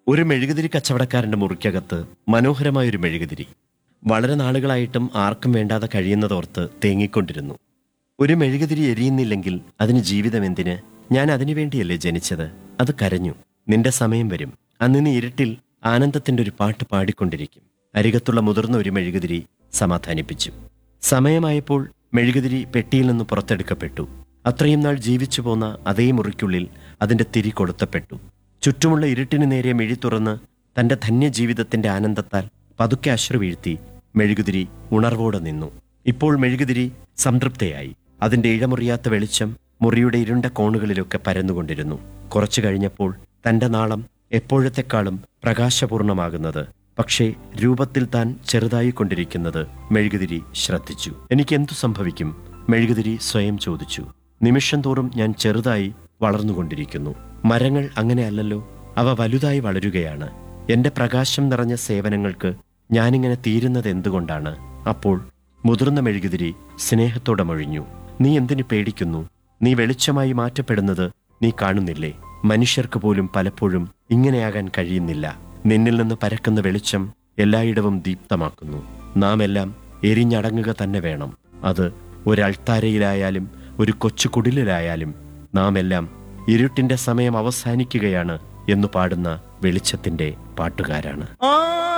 ഒരു മെഴുകുതിരി കച്ചവടക്കാരന്റെ മുറിക്കകത്ത് മനോഹരമായൊരു മെഴുകുതിരി വളരെ നാളുകളായിട്ടും ആർക്കും വേണ്ടാതെ കഴിയുന്നതോർത്ത് തേങ്ങിക്കൊണ്ടിരുന്നു ഒരു മെഴുകുതിരി എരിയുന്നില്ലെങ്കിൽ അതിന് ജീവിതം എന്തിന് ഞാൻ അതിനു വേണ്ടിയല്ലേ ജനിച്ചത് അത് കരഞ്ഞു നിന്റെ സമയം വരും അന്ന് നീ ഇരുട്ടിൽ ആനന്ദത്തിന്റെ ഒരു പാട്ട് പാടിക്കൊണ്ടിരിക്കും അരികത്തുള്ള മുതിർന്ന ഒരു മെഴുകുതിരി സമാധാനിപ്പിച്ചു സമയമായപ്പോൾ മെഴുകുതിരി പെട്ടിയിൽ നിന്ന് പുറത്തെടുക്കപ്പെട്ടു അത്രയും നാൾ ജീവിച്ചു പോന്ന അതേ മുറിക്കുള്ളിൽ അതിന്റെ തിരി കൊളുത്തപ്പെട്ടു ചുറ്റുമുള്ള ഇരുട്ടിനു നേരെ മിഴി തുറന്ന് തന്റെ ധന്യജീവിതത്തിന്റെ ആനന്ദത്താൽ പതുക്കെ അശ്രു വീഴ്ത്തി മെഴുകുതിരി ഉണർവോടെ നിന്നു ഇപ്പോൾ മെഴുകുതിരി സംതൃപ്തയായി അതിന്റെ ഇഴമുറിയാത്ത വെളിച്ചം മുറിയുടെ ഇരുണ്ട കോണുകളിലൊക്കെ പരന്നുകൊണ്ടിരുന്നു കുറച്ചു കഴിഞ്ഞപ്പോൾ തന്റെ നാളം എപ്പോഴത്തെക്കാളും പ്രകാശപൂർണമാകുന്നത് പക്ഷേ രൂപത്തിൽ താൻ ചെറുതായി കൊണ്ടിരിക്കുന്നത് മെഴുകുതിരി ശ്രദ്ധിച്ചു എനിക്ക് എന്തു സംഭവിക്കും മെഴുകുതിരി സ്വയം ചോദിച്ചു നിമിഷം തോറും ഞാൻ ചെറുതായി വളർന്നുകൊണ്ടിരിക്കുന്നു മരങ്ങൾ അങ്ങനെയല്ലല്ലോ അവ വലുതായി വളരുകയാണ് എന്റെ പ്രകാശം നിറഞ്ഞ സേവനങ്ങൾക്ക് ഞാനിങ്ങനെ തീരുന്നത് എന്തുകൊണ്ടാണ് അപ്പോൾ മുതിർന്ന മെഴുകുതിരി സ്നേഹത്തോടെ മൊഴിഞ്ഞു നീ എന്തിനു പേടിക്കുന്നു നീ വെളിച്ചമായി മാറ്റപ്പെടുന്നത് നീ കാണുന്നില്ലേ മനുഷ്യർക്ക് പോലും പലപ്പോഴും ഇങ്ങനെയാകാൻ കഴിയുന്നില്ല നിന്നിൽ നിന്ന് പരക്കുന്ന വെളിച്ചം എല്ലായിടവും ദീപ്തമാക്കുന്നു നാം എല്ലാം എരിഞ്ഞടങ്ങുക തന്നെ വേണം അത് ഒരൾത്താരയിലായാലും ഒരു കൊച്ചു കുടിലിലായാലും നാം എല്ലാം ഇരുട്ടിന്റെ സമയം അവസാനിക്കുകയാണ് എന്നു പാടുന്ന വെളിച്ചത്തിന്റെ പാട്ടുകാരാണ് ആ